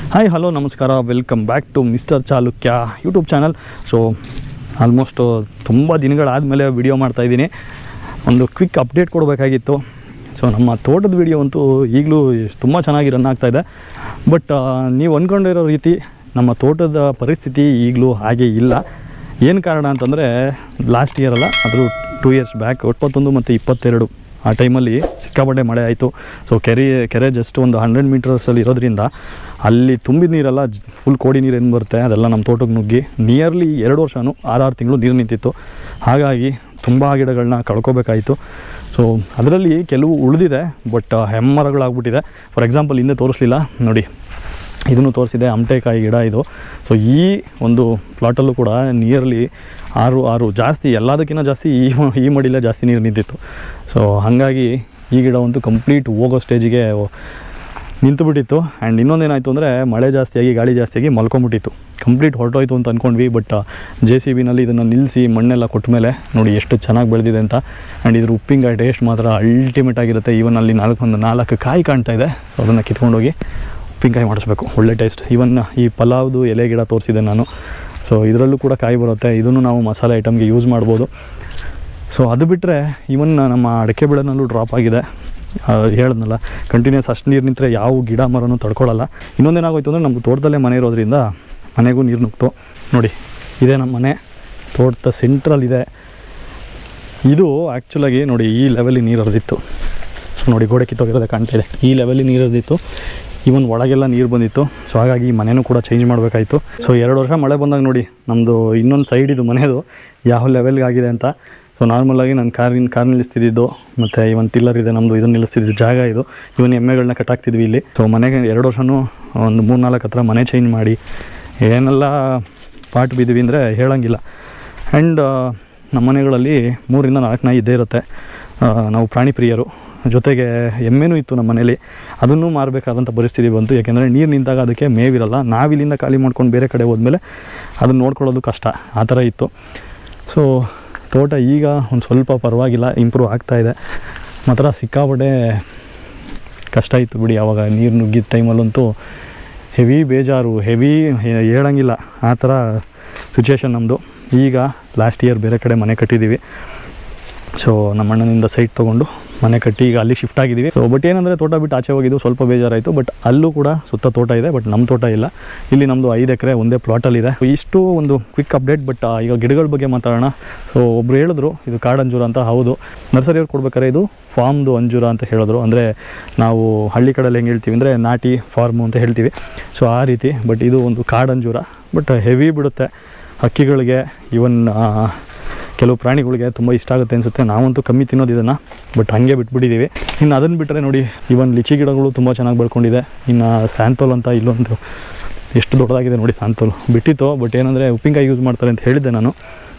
hi hello ನಮಸ್ಕಾರ welcome back to Mister Chalukya YouTube channel so almost ತುಂಬ ದಿನಗಳಾದಮೇಲೆ video ಮಾಡ್ತಾಯಿದ್ದೀನಿ ಒಂದು ಕ್ವಿಕ್ ಅಪ್ಡೇಟ್ ಕೊಡಬೇಕಾಗಿತ್ತು ಸೊ ನಮ್ಮ ತೋಟದ ವಿಡಿಯೋ ಅಂತೂ ಈಗಲೂ ತುಂಬ ಚೆನ್ನಾಗಿ ರನ್ ಆಗ್ತಾಯಿದೆ ಬಟ್ ನೀವು ಅಂದ್ಕೊಂಡಿರೋ ರೀತಿ ನಮ್ಮ ತೋಟದ ಪರಿಸ್ಥಿತಿ ಈಗಲೂ ಹಾಗೆ ಇಲ್ಲ ಏನು ಕಾರಣ ಅಂತಂದರೆ ಲಾಸ್ಟ್ ಇಯರ್ ಅಲ್ಲ ಅದ್ರ ಟೂ ಇಯರ್ಸ್ ಬ್ಯಾಕ್ ಇಪ್ಪತ್ತೊಂದು ಮತ್ತು ಇಪ್ಪತ್ತೆರಡು ಆ ಟೈಮಲ್ಲಿ ಸಿಕ್ಕಾಪಟ್ಟೆ ಮಳೆ ಆಯಿತು ಸೊ ಕೆರೆ ಕೆರೆ ಜಸ್ಟ್ ಒಂದು ಹಂಡ್ರೆಡ್ ಮೀಟರ್ಸಲ್ಲಿ ಇರೋದ್ರಿಂದ ಅಲ್ಲಿ ತುಂಬಿದ ನೀರೆಲ್ಲ ಫುಲ್ ಕೋಡಿ ನೀರು ಏನು ಬರುತ್ತೆ ಅದೆಲ್ಲ ನಮ್ಮ ತೋಟಕ್ಕೆ ನುಗ್ಗಿ ನಿಯರ್ಲಿ ಎರಡು ವರ್ಷವೂ ಆರಾರು ತಿಂಗಳು ನೀರು ನಿಂತಿತ್ತು ಹಾಗಾಗಿ ತುಂಬ ಗಿಡಗಳನ್ನ ಕಳ್ಕೊಬೇಕಾಯಿತು ಸೊ ಅದರಲ್ಲಿ ಕೆಲವು ಉಳಿದಿದೆ ಬಟ್ ಹೆಮ್ಮರಗಳಾಗ್ಬಿಟ್ಟಿದೆ ಫಾರ್ ಎಕ್ಸಾಂಪಲ್ ಹಿಂದೆ ತೋರಿಸ್ಲಿಲ್ಲ ನೋಡಿ ಇದನ್ನು ತೋರಿಸಿದೆ ಅಮಟೆಕಾಯಿ ಗಿಡ ಇದು ಸೊ ಈ ಒಂದು ಪ್ಲಾಟಲ್ಲೂ ಕೂಡ ನಿಯರ್ಲಿ ಆರು ಆರು ಜಾಸ್ತಿ ಎಲ್ಲದಕ್ಕಿಂತ ಜಾಸ್ತಿ ಈ ಈ ಮಡಿಲೇ ಜಾಸ್ತಿ ನೀರು ನಿಂತಿತ್ತು ಸೊ ಹಾಗಾಗಿ ಈ ಗಿಡ ಒಂದು ಕಂಪ್ಲೀಟ್ ಹೋಗೋ ಸ್ಟೇಜಿಗೆ ನಿಂತು ಬಿಟ್ಟಿತ್ತು ಆ್ಯಂಡ್ ಇನ್ನೊಂದೇನಾಯಿತು ಅಂದರೆ ಮಳೆ ಜಾಸ್ತಿಯಾಗಿ ಗಾಳಿ ಜಾಸ್ತಿಯಾಗಿ ಮಲ್ಕೊಂಬಿಟ್ಟಿತ್ತು ಕಂಪ್ಲೀಟ್ ಹೊರಟೋಯ್ತು ಅಂತ ಅಂದ್ಕೊಂಡ್ವಿ ಬಟ್ ಜೆ ಸಿ ಬಿನಲ್ಲಿ ಇದನ್ನು ನಿಲ್ಲಿಸಿ ಮಣ್ಣೆಲ್ಲ ಕೊಟ್ಟ ಮೇಲೆ ನೋಡಿ ಎಷ್ಟು ಚೆನ್ನಾಗಿ ಬೆಳೆದಿದೆ ಅಂತ ಆ್ಯಂಡ್ ಇದ್ರ ಉಪ್ಪಿನಕಾಯಿ ಟೇಸ್ಟ್ ಮಾತ್ರ ಅಲ್ಟಿಮೇಟ್ ಆಗಿರುತ್ತೆ ಈವನ್ ಅಲ್ಲಿ ನಾಲ್ಕು ಒಂದು ನಾಲ್ಕು ಕಾಯಿ ಕಾಣ್ತಾ ಇದೆ ಸೊ ಅದನ್ನು ಕಿತ್ಕೊಂಡೋಗಿ ಉಪ್ಪಿನಕಾಯಿ ಮಾಡಿಸ್ಬೇಕು ಒಳ್ಳೆ ಟೇಸ್ಟ್ ಇವನ್ ಈ ಪಲಾವ್ದು ಎಲೆ ಗಿಡ ತೋರಿಸಿದೆ ನಾನು ಸೊ ಇದರಲ್ಲೂ ಕೂಡ ಕಾಯಿ ಬರುತ್ತೆ ಇದನ್ನು ನಾವು ಮಸಾಲೆ ಐಟಮ್ಗೆ ಯೂಸ್ ಮಾಡ್ಬೋದು ಸೊ ಅದು ಬಿಟ್ಟರೆ ಇವನ್ ನಮ್ಮ ಅಡಿಕೆ ಬೆಳೆನಲ್ಲೂ ಡ್ರಾಪ್ ಆಗಿದೆ ಆ, ಹೇಳ್ದ್ನಲ್ಲ ಕಂಟಿನ್ಯೂಸ್ ಅಷ್ಟು ನೀರು ನಿಂತರೆ ಯಾವ ಗಿಡ ಮರನೂ ತಡ್ಕೊಳ್ಳಲ್ಲ ಇನ್ನೊಂದೇನಾಗೋಯ್ತು ಅಂದರೆ ನಮ್ಗೆ ತೋಟದಲ್ಲೇ ಮನೆ ಇರೋದ್ರಿಂದ ಮನೆಗೂ ನೀರು ನುಗ್ತು ನೋಡಿ ಇದೇ ನಮ್ಮ ಮನೆ ತೋಟದ ಸೆಂಟ್ರಲ್ ಇದೆ ಇದು ಆ್ಯಕ್ಚುಲಾಗಿ ನೋಡಿ ಈ ಲೆವೆಲಿಗೆ ನೀರು ಹರಿದಿತ್ತು ಸೊ ನೋಡಿ ಗೋಡೆ ಕಿತ್ತೋಗಿರೋದೇ ಕಾಣ್ತಾ ಇದೆ ಈ ಲೆವೆಲಿಗೆ ನೀರು ಹರಿದಿತ್ತು ಇವನ್ ಒಳಗೆಲ್ಲ ನೀರು ಬಂದಿತ್ತು ಸೊ ಹಾಗಾಗಿ ಈ ಮನೆನೂ ಕೂಡ ಚೇಂಜ್ ಮಾಡಬೇಕಾಯಿತು ಸೊ ಎರಡು ವರ್ಷ ಮಳೆ ಬಂದಾಗ ನೋಡಿ ನಮ್ಮದು ಇನ್ನೊಂದು ಸೈಡ್ ಇದು ಮನೆಯದು ಯಾವ ಲೆವೆಲ್ಗೆ ಆಗಿದೆ ಅಂತ ಸೊ ನಾರ್ಮಲಾಗಿ ನಾನು ಕಾರಿನ ಕಾರ್ ನಿಲ್ಲಿಸ್ತಿದ್ದು ಮತ್ತು ಇವನ್ ಟಿಲ್ಲರ್ ಇದೆ ನಮ್ಮದು ಇದನ್ನು ನಿಲ್ಲಿಸ್ತಿದ್ದು ಜಾಗ ಇದು ಇವನ್ ಎಮ್ಮೆಗಳನ್ನ ಕಟ್ಟಾಕ್ತಿದ್ವಿ ಇಲ್ಲಿ ಸೊ ಮನೆಗೆ ಎರಡು ವರ್ಷವೂ ಒಂದು ಮೂರು ನಾಲ್ಕು ಹತ್ರ ಮನೆ ಚೇಂಜ್ ಮಾಡಿ ಏನೆಲ್ಲ ಪಾಟ್ ಬಿದ್ದೀವಿ ಅಂದರೆ ಹೇಳೋಂಗಿಲ್ಲ ಆ್ಯಂಡ್ ನಮ್ಮ ಮನೆಗಳಲ್ಲಿ ಮೂರಿಂದ ನಾಲ್ಕು ನಾಯಿ ಇದ್ದೇ ಇರುತ್ತೆ ಆ, ನಾವು ಪ್ರಾಣಿ ಪ್ರಿಯರು ಜೊತೆಗೆ ಎಮ್ಮೆನೂ ಇತ್ತು ನಮ್ಮ ಮನೇಲಿ ಅದನ್ನು ಮಾರಬೇಕಾದಂಥ ಪರಿಸ್ಥಿತಿ ಬಂತು ಯಾಕೆಂದರೆ ನೀರು ನಿಂತಾಗ ಅದಕ್ಕೆ ಮೇವಿರಲ್ಲ ನಾವಿಲ್ಲಿಂದ ಖಾಲಿ ಮಾಡ್ಕೊಂಡು ಬೇರೆ ಕಡೆ ಹೋದ್ಮೇಲೆ ಅದನ್ನು ನೋಡ್ಕೊಳ್ಳೋದು ಕಷ್ಟ ಆ ಥರ ಇತ್ತು ಸೊ ತೋಟ ಈಗ ಒಂದು ಸ್ವಲ್ಪ ಪರವಾಗಿಲ್ಲ ಇಂಪ್ರೂವ್ ಆಗ್ತಾಯಿದೆ ಮಾತ್ರ ಸಿಕ್ಕಾಪಟ್ಟೆ ಕಷ್ಟ ಇತ್ತು ಬಿಡಿ ಆವಾಗ ನೀರು ನುಗ್ಗಿದ ಟೈಮಲ್ಲಂತೂ ಹೆವಿ ಬೇಜಾರು ಹೆವಿ ಹೇಳಂಗಿಲ್ಲ ಆ ಥರ ಸಿಚುವೇಶನ್ ನಮ್ಮದು ಈಗ ಲಾಸ್ಟ್ ಇಯರ್ ಬೇರೆ ಕಡೆ ಮನೆ ಕಟ್ಟಿದ್ದೀವಿ ಸೊ ನಮ್ಮ ಅಣ್ಣನಿಂದ ಸೈಟ್ ತೊಗೊಂಡು ಮನೆ ಕಟ್ಟಿ ಈಗ ಅಲ್ಲಿ ಶಿಫ್ಟ್ ಆಗಿದ್ದೀವಿ ಸೊ ಬಟ್ ಏನಂದರೆ ತೋಟ ಬಿಟ್ಟು ಆಚೆ ಹೋಗಿದ್ದು ಸ್ವಲ್ಪ ಬೇಜಾರಾಯಿತು ಬಟ್ ಅಲ್ಲೂ ಕೂಡ ಸುತ್ತ ತೋಟ ಇದೆ ಬಟ್ ನಮ್ಮ ತೋಟ ಇಲ್ಲ ಇಲ್ಲಿ ನಮ್ಮದು ಐದು ಎಕರೆ ಒಂದೇ ಪ್ಲಾಟಲ್ಲಿದೆ ಇಷ್ಟು ಒಂದು ಕ್ವಿಕ್ ಅಪ್ಡೇಟ್ ಬಟ್ ಈಗ ಗಿಡಗಳ ಬಗ್ಗೆ ಮಾತಾಡೋಣ ಸೊ ಒಬ್ರು ಹೇಳಿದ್ರು ಇದು ಕಾಡು ಅಂಜೂರ ಅಂತ ಹೌದು ನರ್ಸರಿಯವ್ರು ಕೊಡ್ಬೇಕಾದ್ರೆ ಇದು ಫಾರ್ಮ್ದು ಅಂಜೂರ ಅಂತ ಹೇಳಿದ್ರು ಅಂದರೆ ನಾವು ಹಳ್ಳಿ ಕಡೆಯಲ್ಲಿ ಹೆಂಗೆ ಹೇಳ್ತೀವಿ ಅಂದರೆ ನಾಟಿ ಫಾರ್ಮು ಅಂತ ಹೇಳ್ತೀವಿ ಸೊ ಆ ರೀತಿ ಬಟ್ ಇದು ಒಂದು ಕಾಡು ಅಂಜೂರ ಬಟ್ ಹೆವಿ ಬಿಡುತ್ತೆ ಹಕ್ಕಿಗಳಿಗೆ ಇವನ್ ಕೆಲವು ಪ್ರಾಣಿಗಳಿಗೆ ತುಂಬ ಇಷ್ಟ ಆಗುತ್ತೆ ಅನಿಸುತ್ತೆ ನಾವಂತೂ ಕಮ್ಮಿ ತಿನ್ನೋದು ಇದನ್ನು ಬಟ್ ಹಾಗೆ ಬಿಟ್ಬಿಟ್ಟಿದ್ದೀವಿ ಇನ್ನು ಅದನ್ನು ಬಿಟ್ಟರೆ ನೋಡಿ ಇವನ್ ಲಿಚಿ ಗಿಡಗಳು ತುಂಬ ಚೆನ್ನಾಗಿ ಬೆಳ್ಕೊಂಡಿದೆ ಇನ್ನು ಸ್ಯಾಂತೋಲ್ ಅಂತ ಇಲ್ಲೊಂದು ಎಷ್ಟು ದೊಡ್ಡದಾಗಿದೆ ನೋಡಿ ಸ್ಯಾಂತೋಲ್ ಬಿಟ್ಟಿತ್ತು ಬಟ್ ಏನಂದರೆ ಉಪ್ಪಿನಕಾಯಿ ಯೂಸ್ ಮಾಡ್ತಾರೆ ಅಂತ ಹೇಳಿದ್ದೆ ನಾನು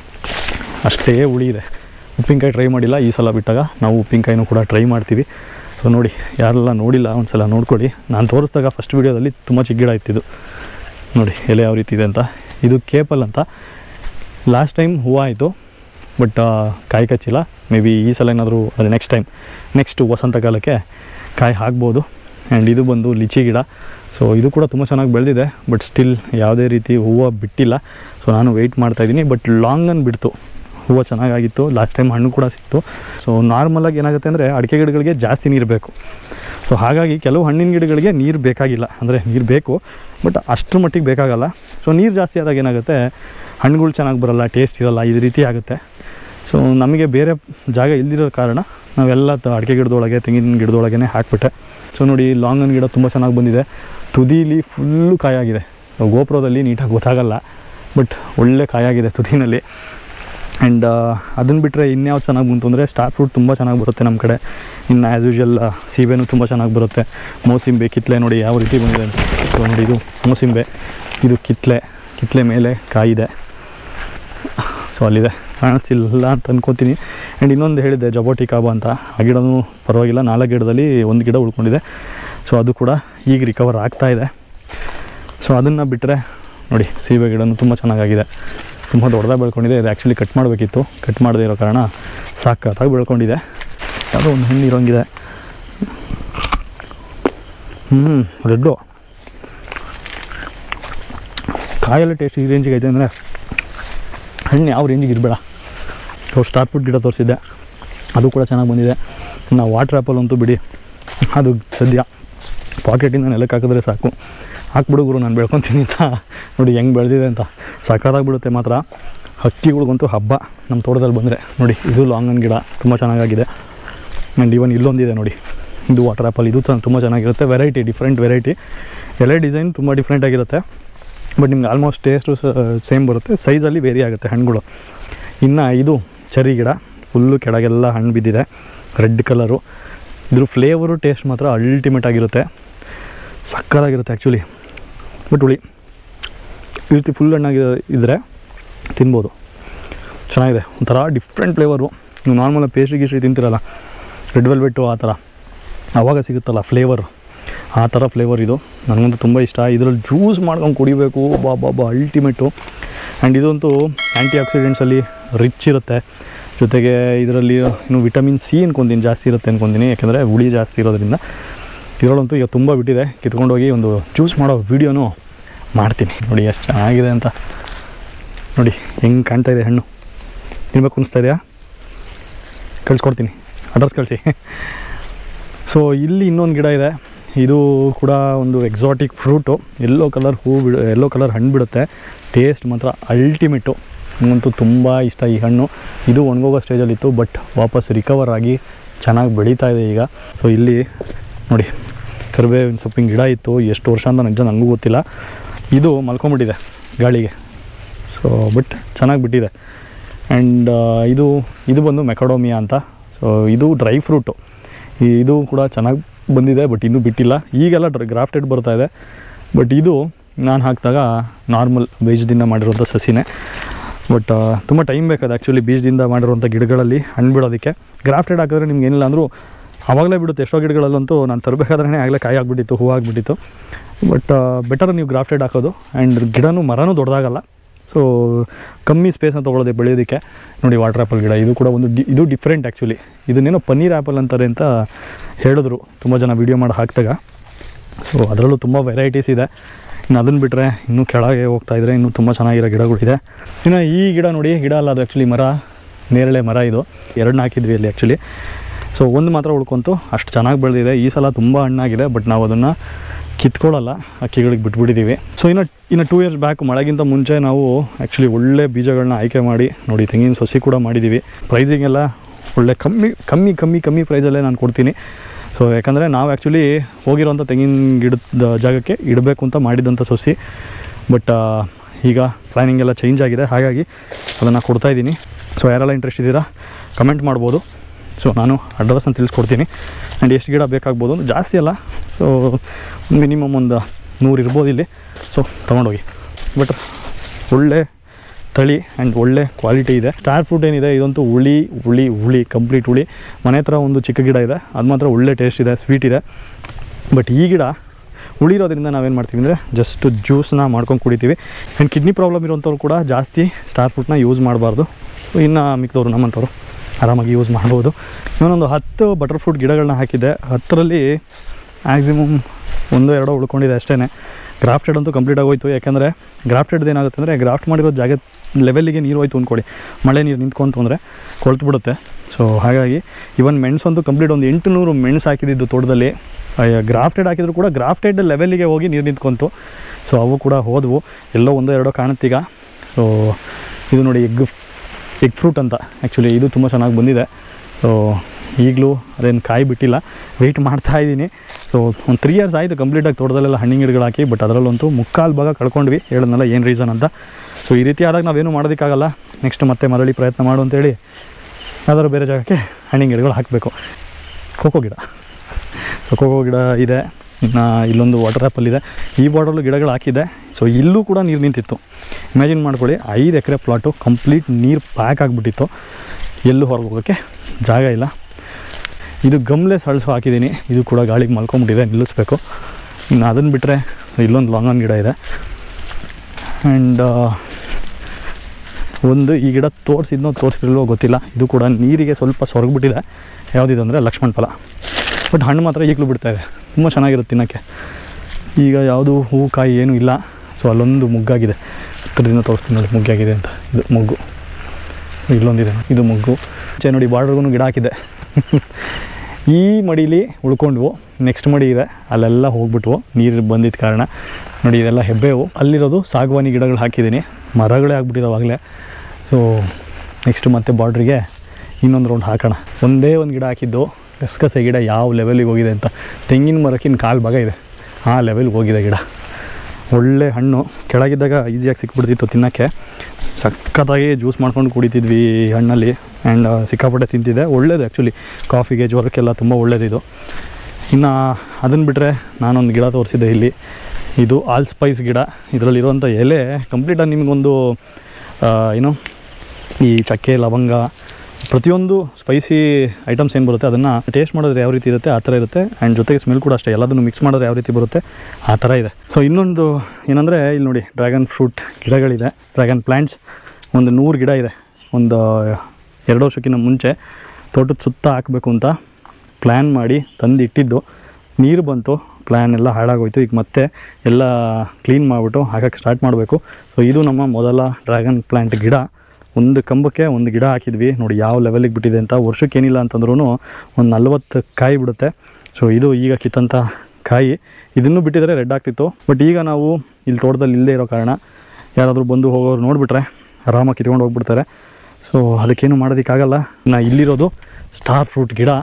ಅಷ್ಟೇ ಉಳಿ ಇದೆ ಉಪ್ಪಿನಕಾಯಿ ಟ್ರೈ ಮಾಡಿಲ್ಲ ಈ ಸಲ ಬಿಟ್ಟಾಗ ನಾವು ಉಪ್ಪಿನಕಾಯಿನೂ ಕೂಡ ಟ್ರೈ ಮಾಡ್ತೀವಿ ಸೊ ನೋಡಿ ಯಾರೆಲ್ಲ ನೋಡಿಲ್ಲ ಒಂದು ಸಲ ನೋಡ್ಕೊಳ್ಳಿ ನಾನು ತೋರಿಸಿದಾಗ ಫಸ್ಟ್ ವೀಡಿಯೋದಲ್ಲಿ ತುಂಬ ಚಿಕ್ಕ ಗಿಡ ಇತ್ತಿದ್ದು ನೋಡಿ ಎಲೆ ಯಾವ ರೀತಿ ಇದೆ ಅಂತ ಇದು ಕೇಪಲ್ ಅಂತ ಲಾಸ್ಟ್ ಟೈಮ್ ಹೂವು ಆಯಿತು ಬಟ್ ಕಾಯಿ ಕಚ್ಚಿಲ್ಲ ಮೇ ಬಿ ಈ ಸಲ ಏನಾದರೂ ಅದು ನೆಕ್ಸ್ಟ್ ಟೈಮ್ ನೆಕ್ಸ್ಟ್ ವಸಂತಕಾಲಕ್ಕೆ ಕಾಯಿ ಹಾಕ್ಬೋದು ಆ್ಯಂಡ್ ಇದು ಬಂದು ಲಿಚಿ ಗಿಡ ಸೊ ಇದು ಕೂಡ ತುಂಬ ಚೆನ್ನಾಗಿ ಬೆಳೆದಿದೆ ಬಟ್ ಸ್ಟಿಲ್ ಯಾವುದೇ ರೀತಿ ಹೂವು ಬಿಟ್ಟಿಲ್ಲ ಸೊ ನಾನು ವೆಯ್ಟ್ ಮಾಡ್ತಾಯಿದ್ದೀನಿ ಬಟ್ ಲಾಂಗ್ ಅನ್ ಬಿಡ್ತು ಹೂವು ಚೆನ್ನಾಗಾಗಿತ್ತು ಲಾಸ್ಟ್ ಟೈಮ್ ಹಣ್ಣು ಕೂಡ ಸಿಕ್ತು ಸೊ ನಾರ್ಮಲಾಗಿ ಏನಾಗುತ್ತೆ ಅಂದರೆ ಅಡಿಕೆ ಗಿಡಗಳಿಗೆ ಜಾಸ್ತಿ ನೀರು ಬೇಕು ಸೊ ಹಾಗಾಗಿ ಕೆಲವು ಹಣ್ಣಿನ ಗಿಡಗಳಿಗೆ ನೀರು ಬೇಕಾಗಿಲ್ಲ ಅಂದರೆ ನೀರು ಬೇಕು ಬಟ್ ಅಷ್ಟರ ಮಟ್ಟಿಗೆ ಬೇಕಾಗಲ್ಲ ಸೊ ನೀರು ಜಾಸ್ತಿ ಆದಾಗ ಏನಾಗುತ್ತೆ ಹಣ್ಣುಗಳು ಚೆನ್ನಾಗಿ ಬರಲ್ಲ ಟೇಸ್ಟ್ ಇರಲ್ಲ ಈ ರೀತಿ ಆಗುತ್ತೆ ಸೊ ನಮಗೆ ಬೇರೆ ಜಾಗ ಇಲ್ದಿರೋ ಕಾರಣ ನಾವೆಲ್ಲ ತ ಅಡಿಕೆ ಗಿಡದೊಳಗೆ ತೆಂಗಿನ ಗಿಡದೊಳಗೇ ಹಾಕ್ಬಿಟ್ಟೆ ಸೊ ನೋಡಿ ಲಾಂಗನ್ ಗಿಡ ತುಂಬ ಚೆನ್ನಾಗಿ ಬಂದಿದೆ ತುದಿಲಿ ಫುಲ್ಲು ಕಾಯಾಗಿದೆ ಗೋಪುರದಲ್ಲಿ ನೀಟಾಗಿ ಗೊತ್ತಾಗಲ್ಲ ಬಟ್ ಒಳ್ಳೆ ಕಾಯಾಗಿದೆ ತುದಿನಲ್ಲಿ ಆ್ಯಂಡ್ ಅದನ್ನು ಬಿಟ್ಟರೆ ಇನ್ಯಾವ್ದು ಚೆನ್ನಾಗಿ ಬಂತು ಅಂದರೆ ಸ್ಟಾರ್ ಫ್ರೂಟ್ ತುಂಬ ಚೆನ್ನಾಗಿ ಬರುತ್ತೆ ನಮ್ಮ ಕಡೆ ಇನ್ನು ಆ್ಯಸ್ ಯೂಶಲ್ ಸೀಬೆನೂ ತುಂಬ ಚೆನ್ನಾಗಿ ಬರುತ್ತೆ ಮೋಸಿಂಬೆ ಕಿತ್ಲೆ ನೋಡಿ ಯಾವ ರೀತಿ ಬಂದಿದೆ ಅಂತ ಸೊ ನೋಡಿ ಇದು ಮೋಸಿಂಬೆ ಇದು ಕಿತ್ಲೆ ಕಿತ್ಲೆ ಮೇಲೆ ಕಾಯಿದೆ ಸೊ ಅಲ್ಲಿದೆ ಕಾಣಿಸ್ತಿಲ್ಲ ಅಂತ ಅನ್ಕೋತೀನಿ ಆ್ಯಂಡ್ ಇನ್ನೊಂದು ಹೇಳಿದ್ದೆ ಜಬೋಟಿ ಕಾಬ ಅಂತ ಆ ಗಿಡನೂ ಪರವಾಗಿಲ್ಲ ನಾಲ್ಕು ಗಿಡದಲ್ಲಿ ಒಂದು ಗಿಡ ಉಳ್ಕೊಂಡಿದೆ ಸೊ ಅದು ಕೂಡ ಈಗ ರಿಕವರ್ ಆಗ್ತಾ ಇದೆ ಸೊ ಅದನ್ನು ಬಿಟ್ಟರೆ ನೋಡಿ ಸೀಬೆ ಗಿಡನೂ ತುಂಬ ಚೆನ್ನಾಗಾಗಿದೆ ತುಂಬ ದೊಡ್ಡದಾಗಿ ಬೆಳ್ಕೊಂಡಿದೆ ಇದು ಆ್ಯಕ್ಚುಲಿ ಕಟ್ ಮಾಡಬೇಕಿತ್ತು ಕಟ್ ಮಾಡದೇ ಇರೋ ಕಾರಣ ಸಾಕತ್ತಾಗಿ ಬೆಳ್ಕೊಂಡಿದೆ ಯಾವುದೋ ಒಂದು ಹಣ್ಣು ಇರೋಂಗಿದೆ ಹ್ಞೂ ರೆಡ್ಡು ಕಾಯೆಲ್ಲ ಟೇಸ್ಟ್ ಈ ರೇಂಜಿಗೆ ಐತೆ ಅಂದರೆ ಹಣ್ಣು ಯಾವ ರೇಂಜಿಗೆ ಇರಬೇಡ ಅವ್ರು ಸ್ಟಾರ್ ಫುಡ್ ಗಿಡ ತೋರಿಸಿದ್ದೆ ಅದು ಕೂಡ ಚೆನ್ನಾಗಿ ಬಂದಿದೆ ಇನ್ನು ವಾಟರ್ ಆ್ಯಪಲ್ ಅಂತೂ ಬಿಡಿ ಅದು ಸದ್ಯ ಪಾಕೆಟಿಂದ ನೆಲಕ್ಕೆ ಹಾಕಿದ್ರೆ ಸಾಕು ಹಾಕ್ಬಿಡು ಗುರು ನಾನು ಬೆಳ್ಕೊತೀನಿ ಅಂತ ನೋಡಿ ಹೆಂಗೆ ಬೆಳೆದಿದೆ ಅಂತ ಸಖತ್ತಾಗ್ಬಿಡುತ್ತೆ ಮಾತ್ರ ಹಕ್ಕಿಗಳಿಗಂತೂ ಹಬ್ಬ ನಮ್ಮ ತೋಟದಲ್ಲಿ ಬಂದರೆ ನೋಡಿ ಇದು ಲಾಂಗನ್ ಗಿಡ ತುಂಬ ಚೆನ್ನಾಗಾಗಿದೆ ಆ್ಯಂಡ್ ಇವನ್ ಇಲ್ಲೊಂದಿದೆ ನೋಡಿ ಇದು ವಾಟರ್ ಆ್ಯಪಲ್ ಇದು ತುಂಬ ಚೆನ್ನಾಗಿರುತ್ತೆ ವೆರೈಟಿ ಡಿಫ್ರೆಂಟ್ ವೆರೈಟಿ ಎಲೆ ಡಿಸೈನ್ ತುಂಬ ಡಿಫ್ರೆಂಟ್ ಆಗಿರುತ್ತೆ ಬಟ್ ನಿಮ್ಗೆ ಆಲ್ಮೋಸ್ಟ್ ಟೇಸ್ಟು ಸೇಮ್ ಬರುತ್ತೆ ಸೈಜಲ್ಲಿ ವೇರಿ ಆಗುತ್ತೆ ಹಣ್ಣುಗಳು ಇನ್ನು ಇದು ಚೆರಿ ಗಿಡ ಫುಲ್ಲು ಕೆಳಗೆಲ್ಲ ಹಣ್ಣು ಬಿದ್ದಿದೆ ರೆಡ್ ಕಲರು ಇದ್ರ ಫ್ಲೇವರು ಟೇಸ್ಟ್ ಮಾತ್ರ ಅಲ್ಟಿಮೇಟ್ ಆಗಿರುತ್ತೆ ಸಕ್ಕತ್ತಾಗಿರುತ್ತೆ ಆ್ಯಕ್ಚುಲಿ ಬಟ್ ಹುಳಿ ಈ ರೀತಿ ಫುಲ್ ಹಣ್ಣಾಗಿ ಇದ್ದರೆ ತಿನ್ಬೋದು ಚೆನ್ನಾಗಿದೆ ಒಂಥರ ಡಿಫ್ರೆಂಟ್ ಫ್ಲೇವರು ನೀವು ನಾರ್ಮಲ್ ಪೇಸ್ಟ್ರಿ ಗೀಸ್ಟ್ರಿ ತಿಂತಿರಲ್ಲ ರೆಡ್ ವೆಲ್ವೆಟ್ಟು ಆ ಥರ ಆವಾಗ ಸಿಗುತ್ತಲ್ಲ ಫ್ಲೇವರ್ ಆ ಥರ ಫ್ಲೇವರ್ ಇದು ನನಗಂತೂ ತುಂಬ ಇಷ್ಟ ಇದರಲ್ಲಿ ಜ್ಯೂಸ್ ಮಾಡ್ಕೊಂಡು ಕುಡಿಬೇಕು ಬಾ ಬಾ ಬಾ ಅಲ್ಟಿಮೇಟು ಆ್ಯಂಡ್ ಇದಂತೂ ಆ್ಯಂಟಿ ಆಕ್ಸಿಡೆಂಟ್ಸಲ್ಲಿ ರಿಚ್ ಇರುತ್ತೆ ಜೊತೆಗೆ ಇದರಲ್ಲಿ ಇನ್ನು ವಿಟಮಿನ್ ಸಿ ಅನ್ಕೊತೀನಿ ಜಾಸ್ತಿ ಇರುತ್ತೆ ಅನ್ಕೊತೀನಿ ಯಾಕೆಂದರೆ ಹುಳಿ ಜಾಸ್ತಿ ಇರೋದ್ರಿಂದ ಇದರಲ್ಲಂತೂ ಈಗ ತುಂಬ ಬಿಟ್ಟಿದೆ ಕಿತ್ಕೊಂಡೋಗಿ ಒಂದು ಜ್ಯೂಸ್ ಮಾಡೋ ವೀಡಿಯೋನು ಮಾಡ್ತೀನಿ ನೋಡಿ ಎಷ್ಟು ಚೆನ್ನಾಗಿದೆ ಅಂತ ನೋಡಿ ಹೆಂಗೆ ಕಾಣ್ತಾ ಇದೆ ಹಣ್ಣು ತಿನ್ಬೇಕು ಅನಿಸ್ತಾ ಇದೆಯಾ ಕಳಿಸ್ಕೊಡ್ತೀನಿ ಅಡ್ರೆಸ್ ಕಳಿಸಿ ಸೊ ಇಲ್ಲಿ ಇನ್ನೊಂದು ಗಿಡ ಇದೆ ಇದು ಕೂಡ ಒಂದು ಎಕ್ಸಾಟಿಕ್ ಫ್ರೂಟು ಎಲ್ಲೋ ಕಲರ್ ಹೂ ಬಿಡು ಎಲ್ಲೋ ಕಲರ್ ಹಣ್ಣು ಬಿಡುತ್ತೆ ಟೇಸ್ಟ್ ಮಾತ್ರ ಅಲ್ಟಿಮೇಟು ನನಗಂತೂ ತುಂಬ ಇಷ್ಟ ಈ ಹಣ್ಣು ಇದು ಒಣಗೋಗೋ ಸ್ಟೇಜಲ್ಲಿತ್ತು ಬಟ್ ವಾಪಸ್ ರಿಕವರ್ ಆಗಿ ಚೆನ್ನಾಗಿ ಬೆಳೀತಾ ಇದೆ ಈಗ ಸೊ ಇಲ್ಲಿ ನೋಡಿ ಕರಿಬೇವಿನ ಸೊಪ್ಪಿನ ಗಿಡ ಇತ್ತು ಎಷ್ಟು ವರ್ಷ ಅಂತ ನಿಜ ನನಗೂ ಗೊತ್ತಿಲ್ಲ ಇದು ಮಲ್ಕೊಂಬಿಟ್ಟಿದೆ ಗಾಳಿಗೆ ಸೊ ಬಟ್ ಚೆನ್ನಾಗಿ ಬಿಟ್ಟಿದೆ ಆ್ಯಂಡ್ ಇದು ಇದು ಬಂದು ಮೆಕಡೋಮಿಯಾ ಅಂತ ಸೊ ಇದು ಡ್ರೈ ಫ್ರೂಟು ಇದು ಕೂಡ ಚೆನ್ನಾಗಿ ಬಂದಿದೆ ಬಟ್ ಇನ್ನೂ ಬಿಟ್ಟಿಲ್ಲ ಈಗೆಲ್ಲ ಡ್ರ ಗ್ರಾಫ್ಟೆಡ್ ಬರ್ತಾ ಇದೆ ಬಟ್ ಇದು ನಾನು ಹಾಕಿದಾಗ ನಾರ್ಮಲ್ ಬೀಜದಿಂದ ಮಾಡಿರುವಂಥ ಸಸಿನೇ ಬಟ್ ತುಂಬ ಟೈಮ್ ಬೇಕಾದ ಆ್ಯಕ್ಚುಲಿ ಬೀಜದಿಂದ ಮಾಡಿರುವಂಥ ಗಿಡಗಳಲ್ಲಿ ಹಣ್ಣು ಬಿಡೋದಕ್ಕೆ ಗ್ರಾಫ್ಟೆಡ್ ಹಾಕಿದ್ರೆ ನಿಮ್ಗೆ ಏನಿಲ್ಲ ಅಂದರೂ ಆವಾಗಲೇ ಬಿಡುತ್ತೆ ಎಷ್ಟೋ ಗಿಡಗಳಲ್ಲಂತೂ ನಾನು ತರಬೇಕಾದ್ರೆ ಆಗಲೇ ಕಾಯಿ ಆಗಿಬಿಟ್ಟಿತ್ತು ಹೂ ಆಗಿಬಿಟ್ಟಿತ್ತು ಬಟ್ ಬೆಟರ್ ನೀವು ಗ್ರಾಫ್ಟೆಡ್ ಹಾಕೋದು ಆ್ಯಂಡ್ ಗಿಡನೂ ಮರನೂ ದೊಡ್ಡದಾಗಲ್ಲ ಸೊ ಕಮ್ಮಿ ಸ್ಪೇಸ್ನ ತೊಗೊಳ್ಳೋದೆ ಬೆಳೆಯೋದಕ್ಕೆ ನೋಡಿ ವಾಟರ್ ಆ್ಯಪಲ್ ಗಿಡ ಇದು ಕೂಡ ಒಂದು ಡಿ ಇದು ಡಿಫ್ರೆಂಟ್ ಆ್ಯಕ್ಚುಲಿ ಇದನ್ನೇನೋ ಪನ್ನೀರ್ ಆ್ಯಪಲ್ ಅಂತಾರೆ ಅಂತ ಹೇಳಿದ್ರು ತುಂಬ ಜನ ವೀಡಿಯೋ ಮಾಡಿ ಹಾಕ್ದಾಗ ಸೊ ಅದರಲ್ಲೂ ತುಂಬ ವೆರೈಟೀಸ್ ಇದೆ ಇನ್ನು ಅದನ್ನು ಬಿಟ್ಟರೆ ಇನ್ನೂ ಕೆಳಗೆ ಹೋಗ್ತಾ ಇದ್ದರೆ ಇನ್ನೂ ತುಂಬ ಚೆನ್ನಾಗಿರೋ ಗಿಡಗಳಿದೆ ಇನ್ನು ಈ ಗಿಡ ನೋಡಿ ಗಿಡ ಅಲ್ಲ ಅದು ಆ್ಯಕ್ಚುಲಿ ಮರ ನೇರಳೆ ಮರ ಇದು ಎರಡನ್ನ ಹಾಕಿದ್ವಿ ಅಲ್ಲಿ ಆ್ಯಕ್ಚುಲಿ ಸೊ ಒಂದು ಮಾತ್ರ ಉಳ್ಕೊಂತು ಅಷ್ಟು ಚೆನ್ನಾಗಿ ಬೆಳೆದಿದೆ ಈ ಸಲ ತುಂಬ ಹಣ್ಣಾಗಿದೆ ಬಟ್ ನಾವು ಅದನ್ನು ಕಿತ್ಕೊಳ್ಳಲ್ಲ ಅಕ್ಕಿಗಳಿಗೆ ಬಿಟ್ಬಿಟ್ಟಿದ್ದೀವಿ ಸೊ ಇನ್ನು ಇನ್ನು ಟೂ ಇಯರ್ಸ್ ಬ್ಯಾಕ್ ಮಳೆಗಿಂತ ಮುಂಚೆ ನಾವು ಆ್ಯಕ್ಚುಲಿ ಒಳ್ಳೆ ಬೀಜಗಳನ್ನ ಆಯ್ಕೆ ಮಾಡಿ ನೋಡಿ ತೆಂಗಿನ ಸಸಿ ಕೂಡ ಮಾಡಿದ್ದೀವಿ ಪ್ರೈಸಿಂಗೆಲ್ಲ ಒಳ್ಳೆ ಕಮ್ಮಿ ಕಮ್ಮಿ ಕಮ್ಮಿ ಕಮ್ಮಿ ಪ್ರೈಸಲ್ಲೇ ನಾನು ಕೊಡ್ತೀನಿ ಸೊ ಯಾಕಂದರೆ ನಾವು ಆ್ಯಕ್ಚುಲಿ ಹೋಗಿರೋಂಥ ತೆಂಗಿನ ಗಿಡದ ಜಾಗಕ್ಕೆ ಇಡಬೇಕು ಅಂತ ಮಾಡಿದಂಥ ಸೊಸಿ ಬಟ್ ಈಗ ಪ್ಲ್ಯಾನಿಂಗ್ ಎಲ್ಲ ಚೇಂಜ್ ಆಗಿದೆ ಹಾಗಾಗಿ ಅದನ್ನು ಕೊಡ್ತಾಯಿದ್ದೀನಿ ಸೊ ಯಾರೆಲ್ಲ ಇಂಟ್ರೆಸ್ಟ್ ಇದ್ದೀರಾ ಕಮೆಂಟ್ ಮಾಡ್ಬೋದು ಸೊ ನಾನು ಅಡ್ರೆಸ್ನ ತಿಳಿಸ್ಕೊಡ್ತೀನಿ ಆ್ಯಂಡ್ ಎಷ್ಟು ಗಿಡ ಬೇಕಾಗ್ಬೋದು ಅಂದ್ರೆ ಜಾಸ್ತಿ ಅಲ್ಲ ಸೊ ಮಿನಿಮಮ್ ಒಂದು ನೂರು ಇರ್ಬೋದು ಇಲ್ಲಿ ಸೊ ತೊಗೊಂಡೋಗಿ ಬಟ್ ಒಳ್ಳೆ ತಳಿ ಆ್ಯಂಡ್ ಒಳ್ಳೆ ಕ್ವಾಲಿಟಿ ಇದೆ ಸ್ಟಾರ್ ಫ್ರೂಟ್ ಏನಿದೆ ಇದಂತೂ ಹುಳಿ ಹುಳಿ ಹುಳಿ ಕಂಪ್ಲೀಟ್ ಹುಳಿ ಮನೆ ಹತ್ರ ಒಂದು ಚಿಕ್ಕ ಗಿಡ ಇದೆ ಅದು ಮಾತ್ರ ಒಳ್ಳೆ ಟೇಸ್ಟ್ ಇದೆ ಸ್ವೀಟ್ ಇದೆ ಬಟ್ ಈ ಗಿಡ ಉಳಿರೋದ್ರಿಂದ ನಾವೇನು ಮಾಡ್ತೀವಿ ಅಂದರೆ ಜಸ್ಟ್ ಜ್ಯೂಸ್ನ ಮಾಡ್ಕೊಂಡು ಕುಡಿತೀವಿ ಆ್ಯಂಡ್ ಕಿಡ್ನಿ ಪ್ರಾಬ್ಲಮ್ ಇರೋಂಥವ್ರು ಕೂಡ ಜಾಸ್ತಿ ಸ್ಟಾರ್ ಫ್ರೂಟ್ನ ಯೂಸ್ ಮಾಡಬಾರ್ದು ಇನ್ನು ಮಿಕ್ದವರು ನಮ್ಮಂಥವ್ರು ಆರಾಮಾಗಿ ಯೂಸ್ ಮಾಡ್ಬೋದು ಇನ್ನೊಂದು ಹತ್ತು ಬಟರ್ ಫ್ರೂಟ್ ಗಿಡಗಳನ್ನ ಹಾಕಿದ್ದೆ ಹತ್ತರಲ್ಲಿ ಮ್ಯಾಕ್ಸಿಮಮ್ ಒಂದು ಎರಡೋ ಉಳ್ಕೊಂಡಿದೆ ಅಷ್ಟೇ ಗ್ರಾಫ್ಟೆಡ್ ಅಂತೂ ಕಂಪ್ಲೀಟ್ ಆಗೋಯ್ತು ಯಾಕಂದರೆ ಗ್ರಾಫ್ಟೆಡ್ ಏನಾಗುತ್ತೆ ಅಂದರೆ ಗ್ರಾಫ್ಟ್ ಮಾಡಿರೋ ಜಾಗ ಲೆವೆಲ್ಲಿಗೆ ನೀರು ಹೋಯ್ತು ಅಂದ್ಕೊಳ್ಳಿ ಮಳೆ ನೀರು ನಿಂತ್ಕೊಂತು ಅಂದರೆ ಕೊಳ್ತು ಬಿಡುತ್ತೆ ಸೊ ಹಾಗಾಗಿ ಇವನ್ ಮೆಣಸು ಅಂತೂ ಕಂಪ್ಲೀಟ್ ಒಂದು ಎಂಟು ನೂರು ಮೆಣಸು ಹಾಕಿದ್ದು ತೋಟದಲ್ಲಿ ಗ್ರಾಫ್ಟೆಡ್ ಹಾಕಿದ್ರು ಕೂಡ ಗ್ರಾಫ್ಟೆಡ್ ಲೆವೆಲ್ಲಿಗೆ ಹೋಗಿ ನೀರು ನಿಂತ್ಕೊಂತು ಸೊ ಅವು ಕೂಡ ಹೋದವು ಎಲ್ಲೋ ಒಂದೋ ಎರಡೋ ಕಾಣುತ್ತೀಗ ಸೊ ಇದು ನೋಡಿ ಎಗ್ ಎಗ್ ಫ್ರೂಟ್ ಅಂತ ಆ್ಯಕ್ಚುಲಿ ಇದು ತುಂಬ ಚೆನ್ನಾಗಿ ಬಂದಿದೆ ಸೊ ಈಗಲೂ ಅದೇನು ಕಾಯಿ ಬಿಟ್ಟಿಲ್ಲ ವೆಯ್ಟ್ ಮಾಡ್ತಾ ಇದ್ದೀನಿ ಸೊ ಒಂದು ತ್ರೀ ಇಯರ್ಸ್ ಆಯಿತು ಕಂಪ್ಲೀಟಾಗಿ ತೋಟದಲ್ಲೆಲ್ಲ ಹಣ್ಣಿನ ಗಿಡಗಳು ಹಾಕಿ ಬಟ್ ಅದರಲ್ಲಂತೂ ಮುಕ್ಕಾಲು ಭಾಗ ಕಳ್ಕೊಂಡ್ವಿ ಹೇಳಿದ್ನಲ್ಲ ಏನು ರೀಸನ್ ಅಂತ ಸೊ ಈ ರೀತಿ ಆದಾಗ ನಾವೇನು ಮಾಡೋದಕ್ಕಾಗಲ್ಲ ನೆಕ್ಸ್ಟ್ ಮತ್ತೆ ಮರಳಿ ಪ್ರಯತ್ನ ಮಾಡು ಅಂತೇಳಿ ಯಾವ್ದಾದ್ರು ಬೇರೆ ಜಾಗಕ್ಕೆ ಹಣ್ಣಿನ ಗಿಡಗಳು ಹಾಕಬೇಕು ಕೋಕೋ ಗಿಡ ಸೊ ಕೋಕೋ ಗಿಡ ಇದೆ ಇನ್ನು ಇಲ್ಲೊಂದು ವಾಟರ್ ಆ್ಯಪಲ್ ಇದೆ ಈ ಬಾರ್ಡರ್ಲು ಗಿಡಗಳು ಹಾಕಿದೆ ಸೊ ಇಲ್ಲೂ ಕೂಡ ನೀರು ನಿಂತಿತ್ತು ಇಮ್ಯಾಜಿನ್ ಮಾಡ್ಕೊಳ್ಳಿ ಐದು ಎಕರೆ ಪ್ಲಾಟು ಕಂಪ್ಲೀಟ್ ನೀರು ಪ್ಯಾಕ್ ಆಗಿಬಿಟ್ಟಿತ್ತು ಎಲ್ಲೂ ಹೊರಗೆ ಹೋಗೋಕ್ಕೆ ಜಾಗ ಇಲ್ಲ ಇದು ಗಮ್ಲೆ ಸಳಸು ಹಾಕಿದ್ದೀನಿ ಇದು ಕೂಡ ಗಾಳಿಗೆ ಮಲ್ಕೊಂಬಿಟ್ಟಿದೆ ನಿಲ್ಲಿಸ್ಬೇಕು ಇನ್ನು ಅದನ್ನು ಬಿಟ್ಟರೆ ಇಲ್ಲೊಂದು ಲಾಂಗನ್ ಗಿಡ ಇದೆ ಆ್ಯಂಡ್ ಒಂದು ಈ ಗಿಡ ತೋರಿಸಿದ್ನೋ ತೋರಿಸಿಲ್ವೋ ಗೊತ್ತಿಲ್ಲ ಇದು ಕೂಡ ನೀರಿಗೆ ಸ್ವಲ್ಪ ಸೊರಗ್ಬಿಟ್ಟಿದೆ ಯಾವುದಿದೆ ಅಂದರೆ ಲಕ್ಷ್ಮಣ ಫಲ ಬಟ್ ಹಣ್ಣು ಮಾತ್ರ ಈಗಲೂ ಬಿಡ್ತಾ ಇದೆ ತುಂಬ ಚೆನ್ನಾಗಿರುತ್ತೆ ತಿನ್ನೋಕ್ಕೆ ಈಗ ಯಾವುದು ಹೂವು ಕಾಯಿ ಏನೂ ಇಲ್ಲ ಸೊ ಅಲ್ಲೊಂದು ಮುಗ್ಗಾಗಿದೆ ಹತ್ತಿರದಿಂದ ತೋರಿಸ್ತೀನಿ ನೋಡಿ ಮುಗ್ಗಾಗಿದೆ ಅಂತ ಇದು ಮೊಗ್ಗು ಇಲ್ಲೊಂದಿದೆ ಇದು ಮೊಗ್ಗು ಚೆ ನೋಡಿ ಬಾರ್ಡ್ರಿಗೂ ಗಿಡ ಹಾಕಿದೆ ಈ ಮಡೀಲಿ ಉಳ್ಕೊಂಡ್ವು ನೆಕ್ಸ್ಟ್ ಮಡಿ ಇದೆ ಅಲ್ಲೆಲ್ಲ ಹೋಗ್ಬಿಟ್ವು ನೀರು ಬಂದಿದ್ದ ಕಾರಣ ನೋಡಿ ಇದೆಲ್ಲ ಹೆಬ್ಬೇವು ಅಲ್ಲಿರೋದು ಸಾಗವಾನಿ ಗಿಡಗಳು ಹಾಕಿದ್ದೀನಿ ಮರಗಳೇ ಆಗ್ಬಿಟ್ಟಿದ್ದಾವಾಗಲೇ ಸೊ ನೆಕ್ಸ್ಟ್ ಮತ್ತೆ ಬಾರ್ಡ್ರಿಗೆ ಇನ್ನೊಂದು ರೌಂಡ್ ಹಾಕೋಣ ಒಂದೇ ಒಂದು ಗಿಡ ಹಾಕಿದ್ದು ಗಸಗಸೆ ಗಿಡ ಯಾವ ಲೆವೆಲಿಗೆ ಹೋಗಿದೆ ಅಂತ ತೆಂಗಿನ ಮರಕ್ಕಿನ ಕಾಲು ಭಾಗ ಇದೆ ಆ ಲೆವೆಲ್ಗೆ ಹೋಗಿದೆ ಗಿಡ ಒಳ್ಳೆ ಹಣ್ಣು ಕೆಳಗಿದ್ದಾಗ ಈಸಿಯಾಗಿ ಸಿಕ್ಬಿಡ್ತಿತ್ತು ತಿನ್ನೋಕ್ಕೆ ಸಖತ್ತಾಗಿ ಜ್ಯೂಸ್ ಮಾಡ್ಕೊಂಡು ಕುಡಿತಿದ್ವಿ ಈ ಹಣ್ಣಲ್ಲಿ ಆ್ಯಂಡ್ ಸಿಕ್ಕಾಪಟ್ಟೆ ತಿಂತಿದ್ದೆ ಒಳ್ಳೇದು ಆ್ಯಕ್ಚುಲಿ ಕಾಫಿಗೆ ಜ್ವರಕ್ಕೆಲ್ಲ ತುಂಬ ಒಳ್ಳೇದಿದು ಇನ್ನು ಅದನ್ನು ಬಿಟ್ಟರೆ ನಾನೊಂದು ಗಿಡ ತೋರಿಸಿದ್ದೆ ಇಲ್ಲಿ ಇದು ಆಲ್ ಸ್ಪೈಸ್ ಗಿಡ ಇದರಲ್ಲಿರುವಂಥ ಎಲೆ ಕಂಪ್ಲೀಟಾಗಿ ನಿಮಗೊಂದು ಏನು ಈ ಚಕ್ಕೆ ಲವಂಗ ಪ್ರತಿಯೊಂದು ಸ್ಪೈಸಿ ಐಟಮ್ಸ್ ಏನು ಬರುತ್ತೆ ಅದನ್ನು ಟೇಸ್ಟ್ ಮಾಡಿದ್ರೆ ಯಾವ ರೀತಿ ಇರುತ್ತೆ ಆ ಥರ ಇರುತ್ತೆ ಆ್ಯಂಡ್ ಜೊತೆಗೆ ಸ್ಮೆಲ್ ಕೂಡ ಅಷ್ಟೇ ಎಲ್ಲದನ್ನು ಮಿಕ್ಸ್ ಮಾಡಿದ್ರೆ ಯಾವ ರೀತಿ ಬರುತ್ತೆ ಆ ಥರ ಇದೆ ಸೊ ಇನ್ನೊಂದು ಏನಂದರೆ ಇಲ್ಲಿ ನೋಡಿ ಡ್ರ್ಯಾಗನ್ ಫ್ರೂಟ್ ಗಿಡಗಳಿದೆ ಡ್ರ್ಯಾಗನ್ ಪ್ಲ್ಯಾಂಟ್ಸ್ ಒಂದು ನೂರು ಗಿಡ ಇದೆ ಒಂದು ಎರಡು ವರ್ಷಕ್ಕಿಂತ ಮುಂಚೆ ತೋಟದ ಸುತ್ತ ಹಾಕಬೇಕು ಅಂತ ಪ್ಲ್ಯಾನ್ ಮಾಡಿ ತಂದು ಇಟ್ಟಿದ್ದು ನೀರು ಬಂತು ಪ್ಲ್ಯಾನ್ ಎಲ್ಲ ಹಾಳಾಗೋಯ್ತು ಈಗ ಮತ್ತೆ ಎಲ್ಲ ಕ್ಲೀನ್ ಮಾಡಿಬಿಟ್ಟು ಹಾಕಕ್ಕೆ ಸ್ಟಾರ್ಟ್ ಮಾಡಬೇಕು ಸೊ ಇದು ನಮ್ಮ ಮೊದಲ ಡ್ರ್ಯಾಗನ್ ಪ್ಲ್ಯಾಂಟ್ ಗಿಡ ಒಂದು ಕಂಬಕ್ಕೆ ಒಂದು ಗಿಡ ಹಾಕಿದ್ವಿ ನೋಡಿ ಯಾವ ಲೆವೆಲಿಗೆ ಬಿಟ್ಟಿದೆ ಅಂತ ವರ್ಷಕ್ಕೆ ಏನಿಲ್ಲ ಅಂತಂದ್ರೂ ಒಂದು ನಲ್ವತ್ತು ಕಾಯಿ ಬಿಡುತ್ತೆ ಸೊ ಇದು ಈಗ ಕಿತ್ತಂಥ ಕಾಯಿ ಇದನ್ನು ಬಿಟ್ಟಿದ್ರೆ ರೆಡ್ ಆಗ್ತಿತ್ತು ಬಟ್ ಈಗ ನಾವು ಇಲ್ಲಿ ತೋಟದಲ್ಲಿ ಇಲ್ಲದೇ ಇರೋ ಕಾರಣ ಯಾರಾದರೂ ಬಂದು ಹೋಗೋರು ನೋಡಿಬಿಟ್ರೆ ಆರಾಮಾಗಿ ಕಿತ್ಕೊಂಡು ಹೋಗ್ಬಿಡ್ತಾರೆ ಸೊ ಅದಕ್ಕೇನು ಮಾಡೋದಕ್ಕಾಗಲ್ಲ ನಾ ಇಲ್ಲಿರೋದು ಸ್ಟಾರ್ ಫ್ರೂಟ್ ಗಿಡ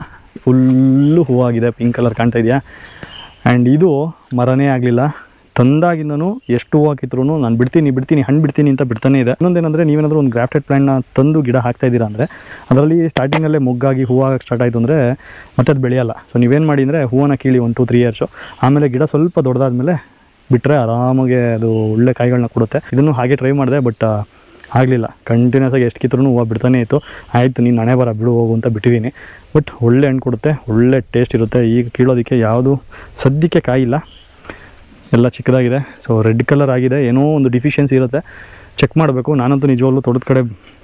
ಫುಲ್ಲು ಹೂವಾಗಿದೆ ಪಿಂಕ್ ಕಲರ್ ಕಾಣ್ತಾ ಇದೆಯಾ ಆ್ಯಂಡ್ ಇದು ಮರನೇ ಆಗಲಿಲ್ಲ ತಂದಾಗಿಂದನೂ ಎಷ್ಟು ಹೂವು ಹಾಕಿದ್ರು ನಾನು ಬಿಡ್ತೀನಿ ಬಿಡ್ತೀನಿ ಹಣ್ಣು ಬಿಡ್ತೀನಿ ಅಂತ ಬಿಡ್ತಾನೆ ಇದೆ ಇನ್ನೊಂದೇನೆಂದರೆ ನೀವೇನಾದರೂ ಒಂದು ಗ್ರಾಫ್ಟೆಡ್ ಪ್ಲ್ಯಾಂಟ್ನ ತಂದು ಗಿಡ ಹಾಕ್ತಾ ಇದ್ದೀರಾ ಅಂದರೆ ಅದರಲ್ಲಿ ಸ್ಟಾರ್ಟಿಂಗಲ್ಲೇ ಮೊಗ್ಗಾಗಿ ಹೂವು ಆಗಕ್ಕೆ ಸ್ಟಾರ್ಟ್ ಆಯಿತು ಅಂದರೆ ಮತ್ತೆ ಅದು ಬೆಳೆಯಲ್ಲ ಸೊ ನೀವೇನು ಮಾಡಿ ಅಂದರೆ ಹೂವನ್ನ ಕೀಳಿ ಒಂದು ಟು ತ್ರೀ ಇಯರ್ಸು ಆಮೇಲೆ ಗಿಡ ಸ್ವಲ್ಪ ದೊಡ್ಡದಾದ್ಮೇಲೆ ಬಿಟ್ಟರೆ ಆರಾಮಾಗೆ ಅದು ಒಳ್ಳೆ ಕಾಯಿಗಳನ್ನ ಕೊಡುತ್ತೆ ಇದನ್ನು ಹಾಗೆ ಟ್ರೈ ಮಾಡಿದೆ ಬಟ್ ಆಗಲಿಲ್ಲ ಕಂಟಿನ್ಯೂಸ್ ಆಗಿ ಎಷ್ಟು ಕಿತ್ರೂ ಹೂವು ಬಿಡ್ತಾನೆ ಇತ್ತು ಆಯಿತು ನೀನು ಹಣೆ ಬರ ಬಿಡು ಹೋಗು ಅಂತ ಬಿಟ್ಟಿದ್ದೀನಿ ಬಟ್ ಒಳ್ಳೆ ಹಣ್ಣು ಕೊಡುತ್ತೆ ಒಳ್ಳೆ ಟೇಸ್ಟ್ ಇರುತ್ತೆ ಈಗ ಕೀಳೋದಕ್ಕೆ ಯಾವುದು ಸದ್ಯಕ್ಕೆ ಕಾಯಿಲ್ಲ ಎಲ್ಲ ಚಿಕ್ಕದಾಗಿದೆ ಸೊ ರೆಡ್ ಕಲರ್ ಆಗಿದೆ ಏನೋ ಒಂದು ಡಿಫಿಷಿಯನ್ಸಿ ಇರುತ್ತೆ ಚೆಕ್ ಮಾಡಬೇಕು ನಾನಂತೂ ನಿಜವಾಗ್ಲೂ ತೋಟದ ಕಡೆ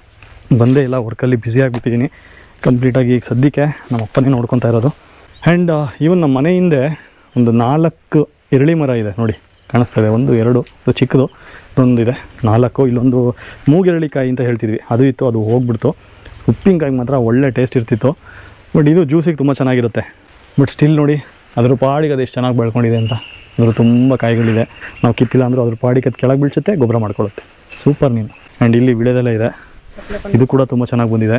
ಬಂದೇ ಇಲ್ಲ ವರ್ಕಲ್ಲಿ ಬ್ಯುಸಿ ಆಗಿಬಿಟ್ಟಿದ್ದೀನಿ ಕಂಪ್ಲೀಟಾಗಿ ಈಗ ಸದ್ಯಕ್ಕೆ ನಮ್ಮ ಅಪ್ಪನೇ ನೋಡ್ಕೊತಾ ಇರೋದು ಆ್ಯಂಡ್ ಈವನ್ ನಮ್ಮ ಮನೆ ಹಿಂದೆ ಒಂದು ನಾಲ್ಕು ಇರಳಿ ಮರ ಇದೆ ನೋಡಿ ಕಾಣಿಸ್ತಾ ಇದೆ ಒಂದು ಎರಡು ಇದು ಚಿಕ್ಕದು ಇದೊಂದು ಇದೆ ನಾಲ್ಕು ಇಲ್ಲೊಂದು ಮೂಗಿರಳಿಕಾಯಿ ಅಂತ ಹೇಳ್ತಿದ್ವಿ ಅದು ಇತ್ತು ಅದು ಹೋಗ್ಬಿಡ್ತು ಉಪ್ಪಿನಕಾಯಿ ಮಾತ್ರ ಒಳ್ಳೆ ಟೇಸ್ಟ್ ಇರ್ತಿತ್ತು ಬಟ್ ಇದು ಜ್ಯೂಸಿಗೆ ತುಂಬ ಚೆನ್ನಾಗಿರುತ್ತೆ ಬಟ್ ಸ್ಟಿಲ್ ನೋಡಿ ಅದ್ರ ಪಾಡಿಗೆ ಅದು ಎಷ್ಟು ಚೆನ್ನಾಗಿ ಬೆಳ್ಕೊಂಡಿದೆ ಅಂತ ಅದ್ರ ತುಂಬ ಕಾಯಿಗಳಿದೆ ನಾವು ಕಿತ್ತಿಲ್ಲ ಅಂದರೂ ಅದ್ರ ಪಾಡಿಗೆ ಅದು ಕೆಳಗೆ ಬೀಳ್ಸುತ್ತೆ ಗೊಬ್ಬರ ಮಾಡ್ಕೊಳ್ಳುತ್ತೆ ಸೂಪರ್ ನೀನು ಆ್ಯಂಡ್ ಇಲ್ಲಿ ವಿಳೆದೆಲ್ಲ ಇದೆ ಇದು ಕೂಡ ತುಂಬ ಚೆನ್ನಾಗಿ ಬಂದಿದೆ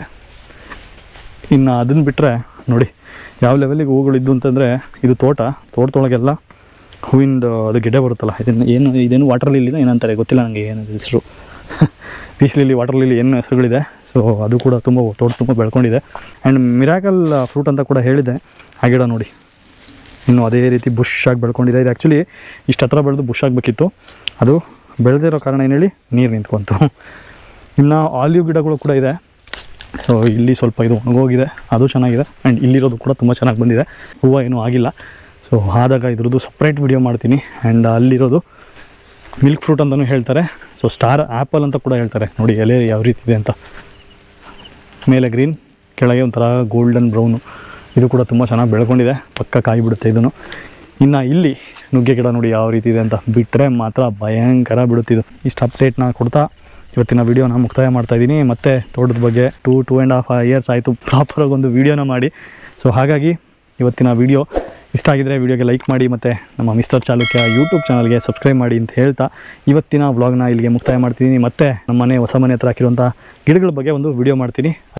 ಇನ್ನು ಅದನ್ನು ಬಿಟ್ಟರೆ ನೋಡಿ ಯಾವ ಲೆವೆಲಿಗೆ ಹೂಗಳಿದ್ದು ಅಂತಂದರೆ ಇದು ತೋಟ ತೋಟದೊಳಗೆಲ್ಲ ಹೂವಿಂದ ಅದು ಗಿಡ ಬರುತ್ತಲ್ಲ ಇದನ್ನು ಏನು ಇದೇನು ವಾಟರ್ ಲಿಲ್ಲಿನ ಏನಂತಾರೆ ಗೊತ್ತಿಲ್ಲ ನನಗೆ ಏನು ಹೆಸರು ಪೀಸ್ ಲಿಲ್ಲಿ ವಾಟರ್ ಲಿಲ್ಲಿ ಏನು ಹೆಸರುಗಳಿದೆ ಸೊ ಅದು ಕೂಡ ತುಂಬ ತೋಟ ತುಂಬ ಬೆಳ್ಕೊಂಡಿದೆ ಆ್ಯಂಡ್ ಮಿರಾಕಲ್ ಫ್ರೂಟ್ ಅಂತ ಕೂಡ ಹೇಳಿದೆ ಆ ಗಿಡ ನೋಡಿ ಇನ್ನು ಅದೇ ರೀತಿ ಬುಷ್ ಆಗಿ ಬೆಳ್ಕೊಂಡಿದೆ ಇದು ಆ್ಯಕ್ಚುಲಿ ಇಷ್ಟು ಹತ್ರ ಬೆಳೆದು ಬುಷ್ ಆಗಬೇಕಿತ್ತು ಅದು ಬೆಳೆದಿರೋ ಕಾರಣ ಏನು ಹೇಳಿ ನೀರು ನಿಂತ್ಕೊಂತು ಇನ್ನು ಆಲಿವ್ ಗಿಡಗಳು ಕೂಡ ಇದೆ ಸೊ ಇಲ್ಲಿ ಸ್ವಲ್ಪ ಇದು ಒಣಗೋಗಿದೆ ಅದು ಚೆನ್ನಾಗಿದೆ ಆ್ಯಂಡ್ ಇಲ್ಲಿರೋದು ಕೂಡ ತುಂಬ ಚೆನ್ನಾಗಿ ಬಂದಿದೆ ಹೂವು ಏನೂ ಆಗಿಲ್ಲ ಸೊ ಆದಾಗ ಇದ್ರದ್ದು ಸಪ್ರೇಟ್ ವಿಡಿಯೋ ಮಾಡ್ತೀನಿ ಆ್ಯಂಡ್ ಅಲ್ಲಿರೋದು ಮಿಲ್ಕ್ ಫ್ರೂಟ್ ಅಂತಲೂ ಹೇಳ್ತಾರೆ ಸೊ ಸ್ಟಾರ್ ಆ್ಯಪಲ್ ಅಂತ ಕೂಡ ಹೇಳ್ತಾರೆ ನೋಡಿ ಎಲೆ ಯಾವ ರೀತಿ ಇದೆ ಅಂತ ಮೇಲೆ ಗ್ರೀನ್ ಕೆಳಗೆ ಒಂಥರ ಗೋಲ್ಡನ್ ಬ್ರೌನು ಇದು ಕೂಡ ತುಂಬ ಚೆನ್ನಾಗಿ ಬೆಳ್ಕೊಂಡಿದೆ ಪಕ್ಕ ಕಾಯಿ ಬಿಡುತ್ತೆ ಇದನ್ನು ಇನ್ನು ಇಲ್ಲಿ ನುಗ್ಗೆ ಗಿಡ ನೋಡಿ ಯಾವ ರೀತಿ ಇದೆ ಅಂತ ಬಿಟ್ಟರೆ ಮಾತ್ರ ಭಯಂಕರ ಬಿಡುತ್ತಿದ್ದು ಇಷ್ಟು ಅಪ್ಡೇಟ್ನ ಕೊಡ್ತಾ ಇವತ್ತಿನ ವೀಡಿಯೋನ ಮುಕ್ತಾಯ ಮಾಡ್ತಾ ಇದ್ದೀನಿ ಮತ್ತು ತೋಟದ ಬಗ್ಗೆ two two and half years ಆಯಿತು ಪ್ರಾಪರಾಗಿ ಒಂದು ವೀಡಿಯೋನ ಮಾಡಿ ಸೊ ಹಾಗಾಗಿ ಇವತ್ತಿನ ವೀಡಿಯೋ ಇಷ್ಟ ಆಗಿದ್ರೆ ವೀಡಿಯೋಗೆ ಲೈಕ್ ಮಾಡಿ ಮತ್ತು ನಮ್ಮ ಮಿಸ್ಟರ್ ಚಾಲುಕ್ಯ ಯೂಟ್ಯೂಬ್ ಚಾನಲ್ಗೆ ಸಬ್ಸ್ಕ್ರೈಬ್ ಮಾಡಿ ಅಂತ ಹೇಳ್ತಾ ಇವತ್ತಿನ ವ್ಲಾಗ್ನ ಇಲ್ಲಿಗೆ ಮುಕ್ತಾಯ ಮಾಡ್ತಿದ್ದೀನಿ ಮತ್ತು ನಮ್ಮ ಮನೆ ಹೊಸ ಮನೆ ಹತ್ರ ಹಾಕಿರುವಂಥ ಗಿಡಗಳ ಬಗ್ಗೆ ಒಂದು ವೀಡಿಯೋ ಮಾಡ್ತೀನಿ